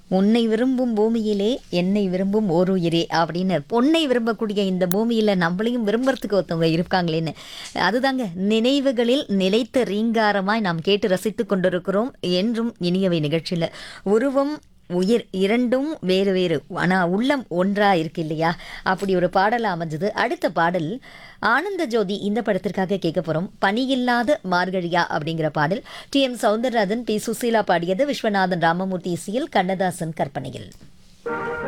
உன்னை விரும்பும் பூமியிலே என்னை விரும்பும் ஓர் உயிரே அப்படின்னு பொன்னை விரும்பக்கூடிய இந்த பூமியில் நம்மளையும் விரும்புறதுக்கு ஒருத்தவங்க இருக்காங்களேன்னு அதுதாங்க நினைவுகளில் நிலைத்த ரீங்காரமாய் நாம் கேட்டு ரசித்து கொண்டிருக்கிறோம் என்றும் இனியவை நிகழ்ச்சியில் உருவம் உயிர் இரண்டும் வேறு வேறு ஆனால் உள்ளம் ஒன்றா இருக்கு இல்லையா அப்படி ஒரு பாடல் அமைஞ்சது அடுத்த பாடல் ஆனந்த ஜோதி இந்த படத்திற்காக கேட்க போகிறோம் பணியில்லாத மார்கழியா அப்படிங்கிற பாடல் T M Soundararajan P Susheela பாடியது விஸ்வநாதன் ராமமூர்த்தி இசையில் கண்ணதாசன் கற்பனையில்